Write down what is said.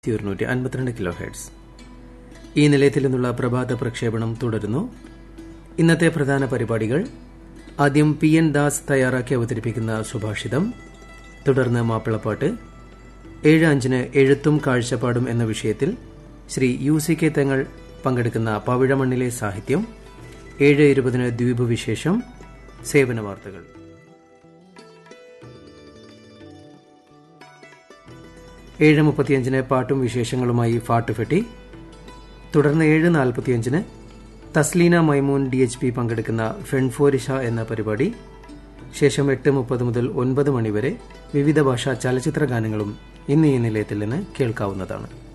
ആയിരത്തി ഒരുന്നൂറ്റി അൻപത്തിരണ്ട് കിലോ ഹെഡ്സ് ഈ നിലയത്തിൽ നിന്നുള്ള പ്രഭാത പ്രക്ഷേപണം തുടരുന്നു ഇന്നത്തെ പ്രധാന പരിപാടികൾ ആദ്യം പി എൻ ദാസ് തയ്യാറാക്കി അവതരിപ്പിക്കുന്ന സുഭാഷിതം തുടർന്ന് മാപ്പിളപ്പാട്ട് ഏഴ് അഞ്ചിന് എഴുത്തും കാഴ്ചപ്പാടും എന്ന വിഷയത്തിൽ ശ്രീ യു സി കെ തങ്ങൾ പങ്കെടുക്കുന്ന പവിഴമണ്ണിലെ സാഹിത്യം ഏഴ് ഇരുപതിന് ദ്വീപ് വിശേഷം സേവന വാർത്തകൾ ഏഴ് മുപ്പത്തിയഞ്ചിന് പാട്ടും വിശേഷങ്ങളുമായി ഫാട്ടുഫെട്ടി തുടർന്ന് ഏഴ് നാൽപ്പത്തിയഞ്ചിന് Thasleena Maimoon D H P പങ്കെടുക്കുന്ന ഫെൺഫോരിഷ എന്ന പരിപാടി ശേഷം എട്ട് മുപ്പത് മുതൽ ഒൻപത് മണിവരെ വിവിധ ഭാഷാ ചലച്ചിത്ര ഗാനങ്ങളും ഇന്ന് ഈ നിലയത്തിൽ നിന്ന് കേൾക്കാവുന്നതാണ്